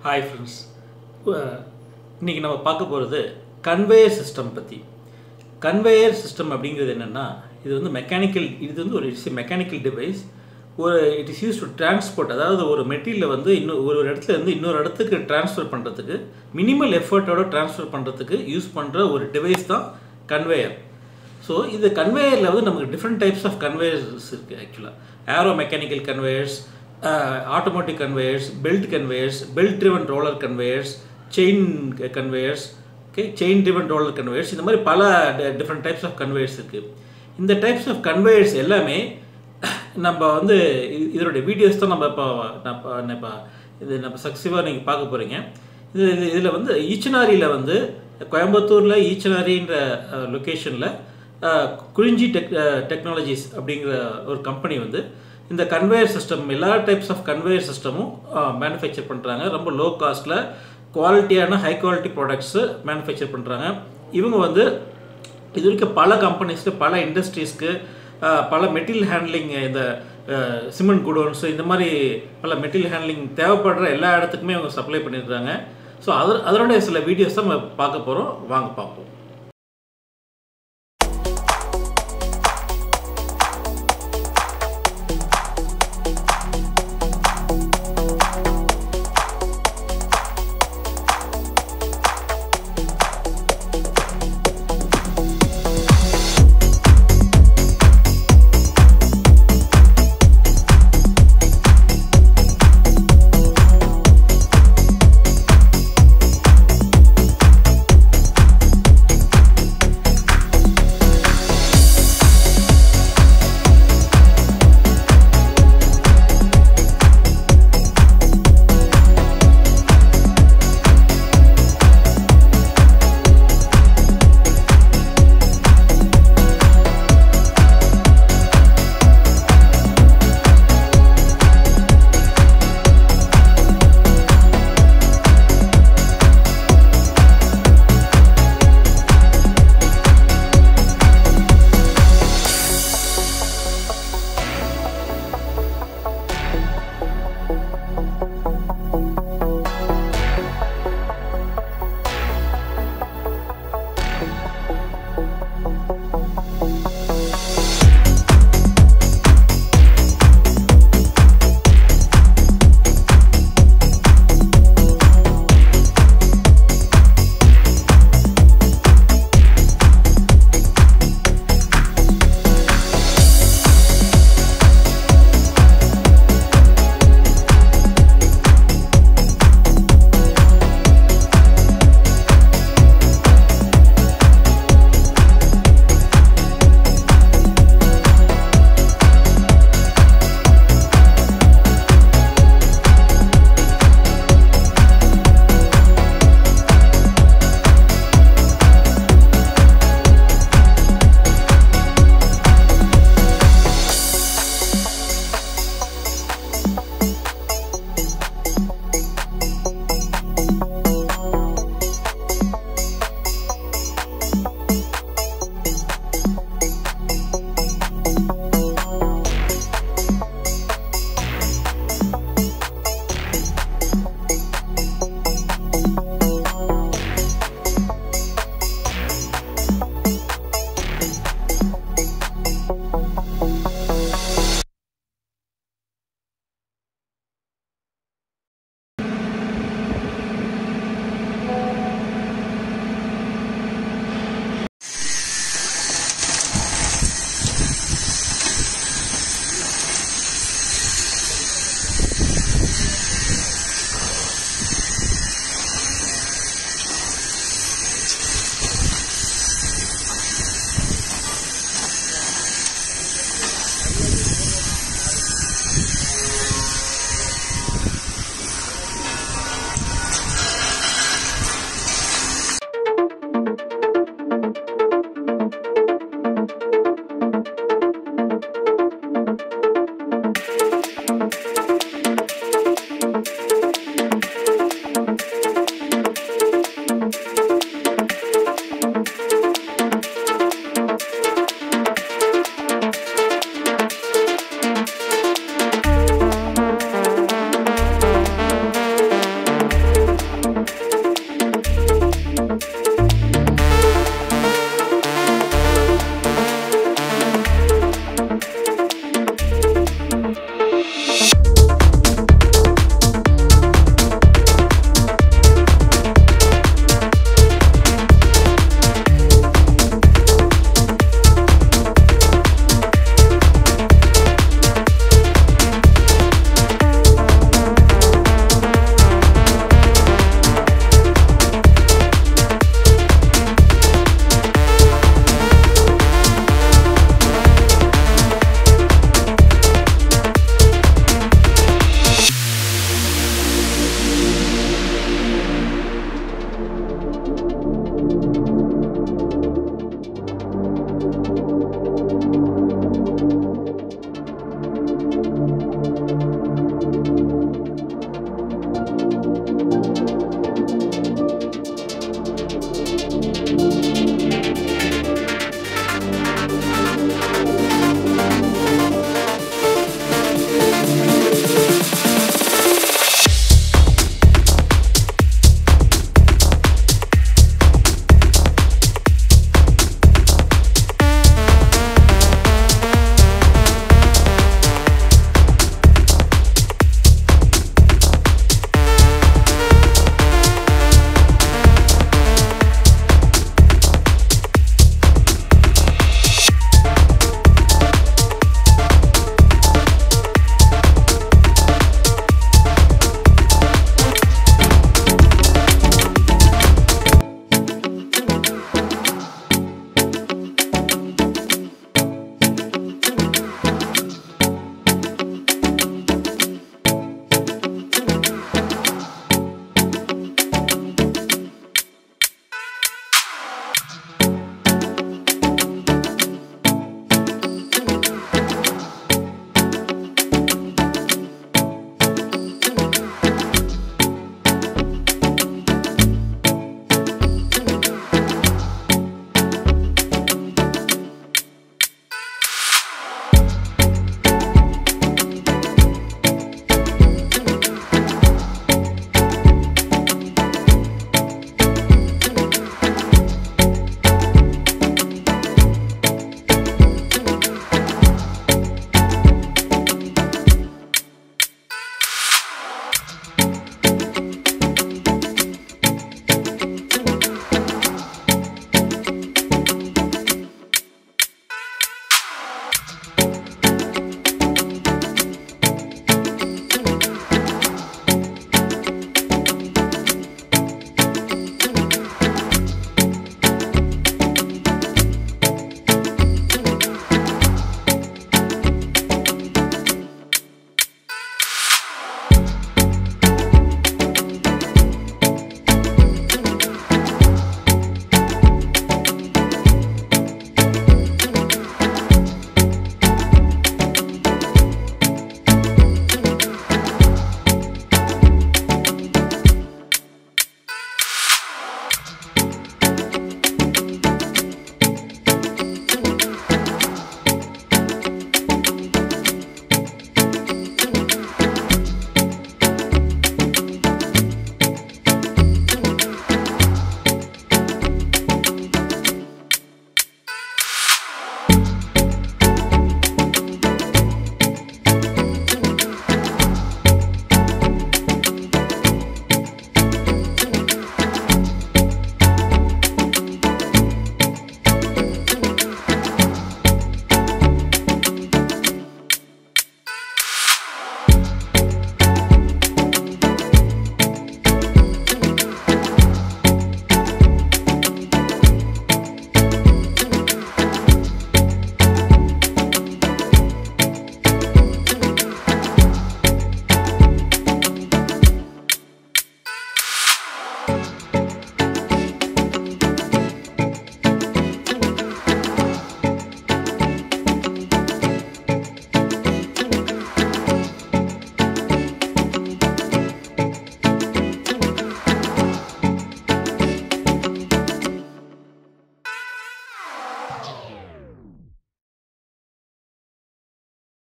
hi friends இன்றைக்கி நம்ம பார்க்க போகிறது கன்வேயர் சிஸ்டம் பற்றி கன்வேயர் சிஸ்டம் அப்படிங்கிறது என்னென்னா இது வந்து மெக்கானிக்கல் இது வந்து ஒரு இட்ஸ் மெக்கானிக்கல் டிவைஸ் ஒரு it is use to transport அதாவது ஒரு மெட்டீரியலை வந்து இன்னும் ஒரு ஒரு இடத்துல இருந்து இன்னொரு இடத்துக்கு ட்ரான்ஸ்ஃபர் பண்ணுறதுக்கு மினிமல் எஃபர்ட்டோட ட்ரான்ஸ்ஃபர் பண்ணுறதுக்கு யூஸ் பண்ணுற ஒரு டிவைஸ் தான் கன்வேயர் ஸோ இது கன்வேயரில் வந்து நமக்கு டிஃப்ரெண்ட் டைப்ஸ் ஆஃப் கன்வேயர்ஸ் இருக்குது ஆக்சுவலாக aero mechanical conveyors automatic conveyors belt conveyors belt driven roller conveyors chain conveyors okay chain driven roller conveyors இந்த மாதிரி பல டிஃப்ரெண்ட் டைப்ஸ் ஆஃப் கன்வேயர்ஸ் இருக்குது இந்த டைப்ஸ் ஆஃப் கன்வேயர்ஸ் எல்லாமே நம்ம வந்து இது- இதனுடைய வீடியோஸ் தான் நம்ம இப்போ நம்ம இப்போ இது நம்ம சக்ஸிவாக நீங்கள் பார்க்க போகிறீங்க இது இது இதில் வந்து ஈச்சனாரியில் வந்து கோயம்புத்தூரில் ஈச்சனாரின்ற லொக்கேஷனில் குறிஞ்சி டெக் டெக்னாலஜிஸ் அப்படிங்கிற ஒரு கம்பெனி வந்து இந்த கன்வேயர் சிஸ்டம் எல்லா டைப்ஸ் ஆஃப் கன்வேயர் சிஸ்டமும் மேனுஃபேக்சர் பண்ணுறாங்க ரொம்ப லோ காஸ்ட்டில் குவாலிட்டியான ஹை குவாலிட்டி ப்ராடக்ட்ஸு மேனுஃபேக்சர் பண்ணுறாங்க இவங்க வந்து இது வரைக்கும் பல கம்பெனிஸ்க்கு பல இண்டஸ்ட்ரீஸ்க்கு பல மெட்டீரியல் ஹேண்ட்லிங் இந்த சிமெண்ட் குடோன்ஸ் இந்த மாதிரி பல மெட்டீரியல் ஹேண்ட்லிங் தேவைப்படுற எல்லா இடத்துக்குமே அவங்க சப்ளை பண்ணியிருக்காங்க ஸோ அது அதனுடைய சில வீடியோஸ் தான் நம்ம பார்க்க போகிறோம் வாங்க பார்ப்போம்